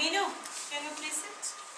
Minu, can you please sit?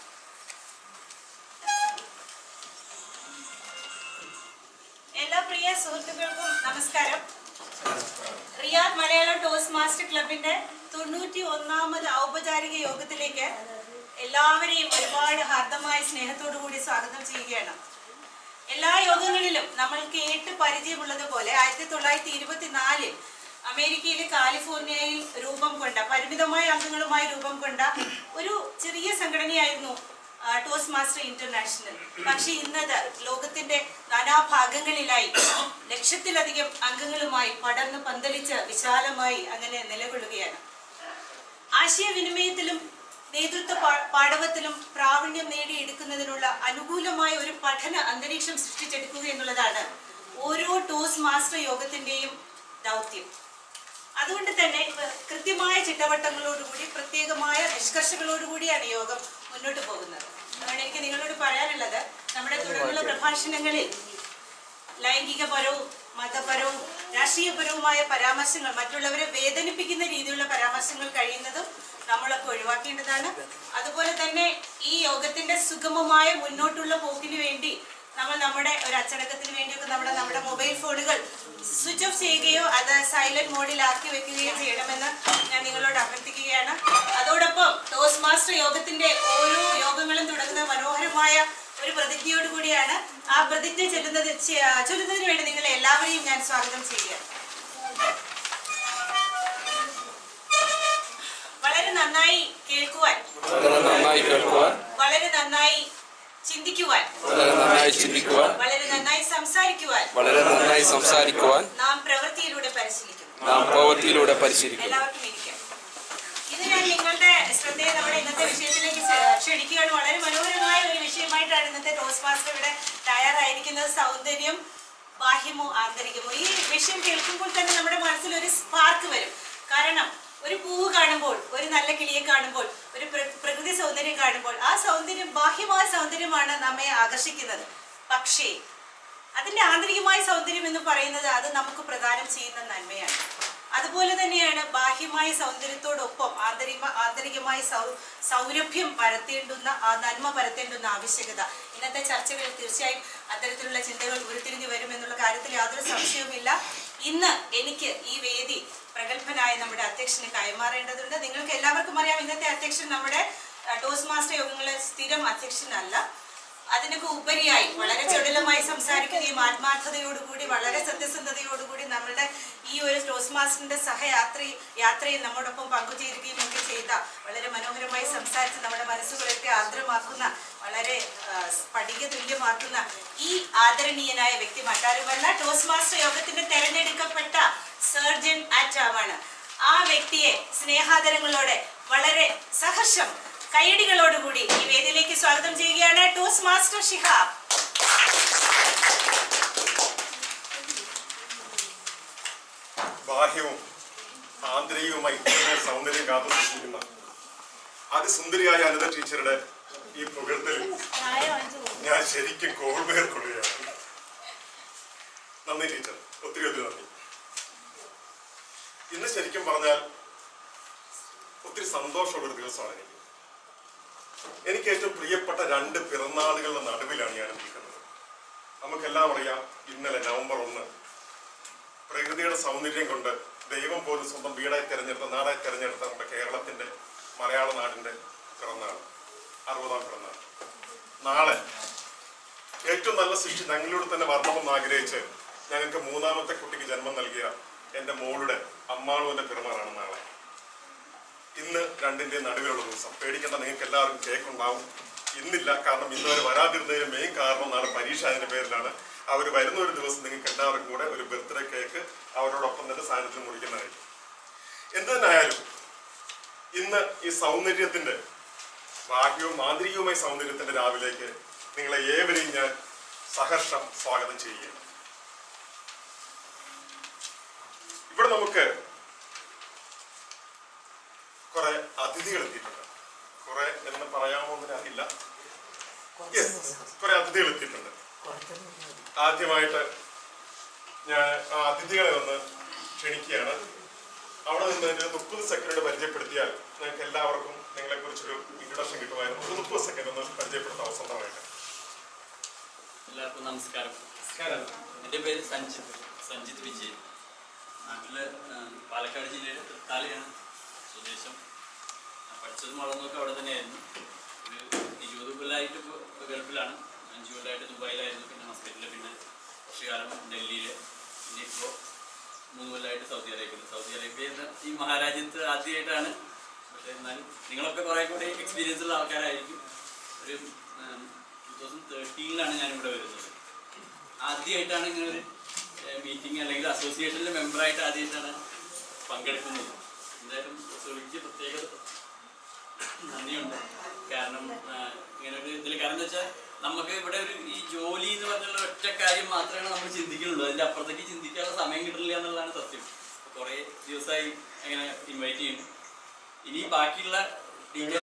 എല്ലാ പ്രിയ സുഹൃത്തുക്കൾക്കും നമസ്കാരം റിയാദ് മലയാളം ടോസ്റ്റ് മാസ്റ്റർ ക്ലബിന്റെ തൊണ്ണൂറ്റി ഒന്നാമത് ഔപചാരിക യോഗത്തിലേക്ക് എല്ലാവരെയും ഒരുപാട് ഹാർദമായ സ്നേഹത്തോടു കൂടി സ്വാഗതം ചെയ്യുകയാണ് എല്ലാ യോഗങ്ങളിലും നമ്മൾ കേട്ട് പരിചയമുള്ളതുപോലെ ആയിരത്തി തൊള്ളായിരത്തി ഇരുപത്തിനാലിൽ അമേരിക്കയിലെ കാലിഫോർണിയയിൽ രൂപം കൊണ്ട പരിമിതമായ അംഗങ്ങളുമായി രൂപം കൊണ്ട ഒരു ചെറിയ സംഘടനയായിരുന്നു ആ, ടോസ്റ്റ് മാസ്റ്റർ ഇന്റർനാഷണൽ പക്ഷെ ഇന്നത് ലോകത്തിന്റെ നാനാഭാഗങ്ങളിലായി ലക്ഷത്തിലധികം അംഗങ്ങളുമായി പടർന്ന് പന്തലിച്ച് വിശാലമായി അങ്ങനെ നിലകൊള്ളുകയാണ് ആശയവിനിമയത്തിലും നേതൃത്വ പാ- പാടവത്തിലും പ്രാവീണ്യം നേടിയെടുക്കുന്നതിനുള്ള അനുകൂലമായ ഒരു പഠന അന്തരീക്ഷം സൃഷ്ടിച്ചെടുക്കുക എന്നുള്ളതാണ് ഓരോ ടോസ് മാസ്റ്റർ യോഗത്തിന്റെയും ദൗത്യം അതുകൊണ്ട് തന്നെ ഇപ്പ കൃത്യമായ ചിട്ടവട്ടങ്ങളോടുകൂടി പ്രത്യേകമായ നിഷ്കർഷകളോടുകൂടിയാണ് യോഗം മുന്നോട്ട് പോകുന്നത് അതുകൊണ്ട് എനിക്ക് നിങ്ങളോട് പറയാനുള്ളത് നമ്മുടെ തുടർന്നുള്ള പ്രഭാഷണങ്ങളിൽ ലൈംഗികപരവും മതപരവും രാഷ്ട്രീയപരവുമായ പരാമർശങ്ങൾ മറ്റുള്ളവരെ വേദനിപ്പിക്കുന്ന രീതിയിലുള്ള പരാമർശങ്ങൾ കഴിയുന്നതും നമ്മളൊക്കെ ഒഴിവാക്കേണ്ടതാണ് അതുപോലെ തന്നെ ഈ യോഗത്തിന്റെ സുഗമമായ മുന്നോട്ടുള്ള പോക്കിന് വേണ്ടി നമ്മൾ നമ്മുടെ ഒരു അച്ചടക്കത്തിന് വേണ്ടിയൊക്കെ നമ്മുടെ നമ്മുടെ മൊബൈൽ ഫോണുകൾ സ്വിച്ച് ഓഫ് ചെയ്യുകയോ അത് സൈലന്റ് മോഡിലാക്കി വെക്കുകയോ ചെയ്യണമെന്ന് ഞാൻ നിങ്ങളോട് അഭ്യർത്ഥിക്കുകയാണ് അതോടൊപ്പം ടോസ് മാസ്റ്റർ യോഗത്തിന്റെ ഓരോ യോഗങ്ങളും തുടങ്ങുന്ന മനോഹരമായ ഒരു പ്രതിജ്ഞയോട് കൂടിയാണ് ആ പ്രതിജ്ഞ ചൊല്ലുന്നത് ചെ- ചൊല്ലുന്നതിന് വേണ്ടി നിങ്ങളെ എല്ലാവരെയും ഞാൻ സ്വാഗതം ചെയ്യുകയാണ് വളരെ നന്നായി കേൾക്കുവാൻ വളരെ നന്നായി കേൾക്കുവാൻ വളരെ നന്നായി ചിന്തിക്കുവാൻ വളരെ നന്നായി ചിന്തിക്കുവാൻ വളരെ നന്നായി സംസാരിക്കുവാൻ വളരെ നന്നായി സംസാരിക്കുവാൻ നാം പ്രവൃത്തിയിലൂടെ പരിശീലിക്കുന്നു നാം പ്രവൃത്തിയിലൂടെ പരിശീലിക്കുന്നു എല്ലാവർക്കും ഇരിക്കാം ഇത് ഞാൻ നിങ്ങളുടെ ശ്രദ്ധയെ നമ്മുടെ ഇന്നത്തെ വിഷയത്തിലേക്ക് ക്ഷ- ക്ഷണിക്കുകയാണ് വളരെ മനോഹരമായ ഒരു വിഷയമായിട്ടാണ് ഇന്നത്തെ ടോസ് മാസ്റ്റർ ഇവിടെ തയ്യാറായിരിക്കുന്നത് സൗന്ദര്യം ബാഹ്യമോ ആന്തരികമോ ഈ വിഷയം കേൾക്കുമ്പോൾ തന്നെ നമ്മുടെ മനസ്സിൽ ഒരു സ്പാർക്ക് വരും കാരണം ഒരു പൂവ് കാണുമ്പോൾ ഒരു നല്ല കിളിയെ കാണുമ്പോൾ ഒരു പ്ര- പ്രകൃതി സൗന്ദര്യം കാണുമ്പോൾ ആ സൗന്ദര്യം ബാഹ്യമായ സൗന്ദര്യമാണ് നമ്മെ ആകർഷിക്കുന്നത് പക്ഷേ അതിന്റെ ആന്തരികമായ സൗന്ദര്യം എന്ന് പറയുന്നത് അത് നമുക്ക് പ്രദാനം ചെയ്യുന്ന നന്മയാണ് അതുപോലെ തന്നെയാണ് ബാഹ്യമായ സൗന്ദര്യത്തോടൊപ്പം ആന്തരിക ആന്തരികമായ സൗ സൗരഭ്യം പരത്തേണ്ടുന്ന ആ നന്മ പരത്തേണ്ടുന്ന ആവശ്യകത ഇന്നത്തെ ചർച്ചകളിൽ തീർച്ചയായും അത്തരത്തിലുള്ള ചിന്തകൾ ഉരുത്തിരിഞ്ഞു വരുമെന്നുള്ള കാര്യത്തിൽ യാതൊരു സംശയവുമില്ല ഇന്ന് എനിക്ക് ഈ വേദി പ്രഗത്ഭനായ നമ്മുടെ അധ്യക്ഷന് കൈമാറേണ്ടതുണ്ട് നിങ്ങൾക്ക് എല്ലാവർക്കും അറിയാം ഇന്നത്തെ അധ്യക്ഷൻ നമ്മുടെ ടോസ് മാസ്റ്റർ യോഗങ്ങളിലെ സ്ഥിരം അധ്യക്ഷനല്ല അതിനൊക്കെ ഉപരിയായി വളരെ ചടുലമായി സംസാരിക്കുകയും ആത്മാർത്ഥതയോടുകൂടി വളരെ സത്യസന്ധതയോടുകൂടി നമ്മളുടെ ഈ ഒരു ടോസ് മാസ്റ്ററിന്റെ സഹയാത്രി യാത്രയിൽ നമ്മോടൊപ്പം പങ്കുചേരുകയും ഒക്കെ ചെയ്ത വളരെ മനോഹരമായി സംസാരിച്ച് നമ്മുടെ മനസ്സുകളൊക്കെ ആർദ്രമാക്കുന്ന വളരെ ആ, സ്ഫടിക തുല്യമാക്കുന്ന ഈ ആദരണീയനായ വ്യക്തി മറ്റാരുമല്ല ടോസ് മാസ്റ്റർ യോഗത്തിന്റെ തെരഞ്ഞെടുക്കപ്പെട്ട സർജൻ ആറ്റാമാണ് ആ വ്യക്തിയെ സ്നേഹാദരങ്ങളോടെ വളരെ സഹർഷം കൈയടികളോടുകൂടി ഈ വേദിയിലേക്ക് സ്വാഗതം ചെയ്യുകയാണ് ടോസ് മാസ്റ്റർ ഷിഹാബ് ബാഹ്യവും ആന്തരികവുമായി ഇത്രയും സൗന്ദര്യം കാത്തു സൂക്ഷിക്കുന്ന അതിസുന്ദരിയായ അനിത ടീച്ചറുടെ ഈ പുകഴ്ത്തൽ ഞാൻ ശരിക്കും കോൾമേർ കൊള്ളുകയാണ് നന്ദി ടീച്ചർ ഒത്തിരി ഒത്തിരി നന്ദി ഇന്ന് ശരിക്കും പറഞ്ഞാൽ ഒത്തിരി സന്തോഷമുള്ള ഒരു ദിവസമാണ് എനിക്ക് എനിക്ക് ഏറ്റവും പ്രിയപ്പെട്ട രണ്ട് പിറന്നാളുകളുടെ നടുവിലാണ് ഞാൻ നിൽക്കുന്നത് നമുക്കെല്ലാം അറിയാം ഇന്നലെ നവംബർ ഒന്ന് പ്രകൃതിയുടെ സൗന്ദര്യം കൊണ്ട് ദൈവം പോലും സ്വന്തം വീടായി തിരഞ്ഞെടുത്ത നാടായി തിരഞ്ഞെടുത്ത നമ്മുടെ കേരളത്തിന്റെ മലയാള നാടിന്റെ പിറന്നാൾ അറുപതാം പിറന്നാൾ നാളെ ഏറ്റവും നല്ല സൃഷ്ടി ഞങ്ങളിലൂടെ തന്നെ വരണമെന്ന് ആഗ്രഹിച്ച് ഞങ്ങൾക്ക് മൂന്നാമത്തെ കുട്ടിക്ക് ജന്മം നൽകിയ എന്റെ മോളുടെ അമ്മാളുവിന്റെ പിറന്നാളാണ് നാളെ ഇന്ന് രണ്ടിന്റെ നടുവിലുള്ള ദിവസം പേടിക്കേണ്ട നിങ്ങൾക്ക് എല്ലാവർക്കും കേക്ക് ഉണ്ടാവും ഇന്നില്ല കാരണം ഇന്ന് വരെ വരാതിരുന്നതിന് മെയിൻ കാരണം നാളെ പരീക്ഷ അതിന്റെ പേരിലാണ് അവർ വരുന്ന ഒരു ദിവസം നിങ്ങൾക്ക് എല്ലാവർക്കും കൂടെ ഒരു ബർത്ത്ഡേ കേക്ക് അവരോടൊപ്പം തന്നെ സാന്നിധ്യം മുറിക്കുന്നതായിരിക്കും എന്ത് തന്നെ ആയാലും ഇന്ന് ഈ സൗന്ദര്യത്തിന്റെ ബാഹ്യവും ആന്തരികവുമായ സൗന്ദര്യത്തിന്റെ രാവിലേക്ക് നിങ്ങളെ ഏവരെയും ഞാൻ സഹർഷം സ്വാഗതം ചെയ്യുകയാണ് ഇവിടെ നമുക്ക് കുറെ അതിഥികൾ എത്തിയിട്ടുണ്ട് കുറെ എന്ന് പറയാമോ എന്ന് അറിയില്ല Yes, കുറെ അതിഥികൾ എത്തിയിട്ടുണ്ട് ആദ്യമായിട്ട് ഞാൻ ആ അതിഥികളെ ഒന്ന് ക്ഷണിക്കുകയാണ് അവിടെ നിന്ന് ഒരു മുപ്പത് സെക്കൻഡ് പരിചയപ്പെടുത്തിയാൽ നിങ്ങൾക്ക് എല്ലാവർക്കും നിങ്ങളെ കുറിച്ചൊരു ഇൻട്രഡക്ഷൻ കിട്ടുമായിരുന്നു ഒരു മുപ്പത് സെക്കൻഡ് ഒന്ന് പരിചയപ്പെടുത്താം സ്വന്തമായിട്ട് എല്ലാവർക്കും നമസ്കാരം എൻ്റെ പേര് സഞ്ജിത്ത് സഞ്ജിത്ത് വിജയൻ നാട്ടില് ആ, പാലക്കാട് ജില്ലയുടെ തൃത്താലയാണ് സ്വദേശം ഞാൻ പഠിച്ചതും വളർന്നതൊക്കെ അവിടെ തന്നെയായിരുന്നു ഒരു ഇരുപത് കൊല്ലമായിട്ട് ഇപ്പോൾ ഗൾഫിലാണ് അഞ്ച് കൊല്ലമായിട്ട് ദുബായിലായിരുന്നു പിന്നെ മസ്കറ്റിൽ പിന്നെ കുറച്ച് കാലം ഡൽഹിയിൽ പിന്നെ ഇപ്പോൾ മൂന്ന് കൊല്ലമായിട്ട് സൗദി അറേബ്യയിൽ സൗദി അറേബ്യ എന്ന ഈ മഹാരാജ്യത്ത് ആദ്യമായിട്ടാണ് പക്ഷേ എന്നാലും നിങ്ങളൊക്കെ കുറേ കൂടി എക്സ്പീരിയൻസ് ഉള്ള ആൾക്കാരായിരിക്കും ഒരു ടൂ തൗസൻഡ് തേർട്ടീനിലാണ് ഞാനിവിടെ വരുന്നത് ആദ്യമായിട്ടാണ് ഇങ്ങനെ ഒരു മീറ്റിംഗ് അല്ലെങ്കിൽ അസോസിയേഷനിലെ മെമ്പറായിട്ട് ആദ്യമായിട്ടാണ് പങ്കെടുക്കുന്നത് എന്തായാലും സുഖിക്ക് പ്രത്യേക നന്ദിയുണ്ട് കാരണം ആ, ഇങ്ങനെ ഒരു ഇതിൽ കാരണം എന്താ വെച്ചാൽ നമുക്ക് ഇവിടെ ഒരു ഈ ജോലി എന്ന് പറഞ്ഞുള്ള ഒറ്റ കാര്യം മാത്രമേ നമ്മൾ ചിന്തിക്കുന്നുള്ളൂ അതിന്റെ അപ്പുറത്തേക്ക് ചിന്തിക്കാനുള്ള സമയം കിട്ടില്ല എന്നുള്ളതാണ് സത്യം കുറേ ദിവസമായി അങ്ങനെ ഇൻവൈറ്റ് ചെയ്യുന്നു ഇനി ബാക്കിയുള്ള ടീച്ചർ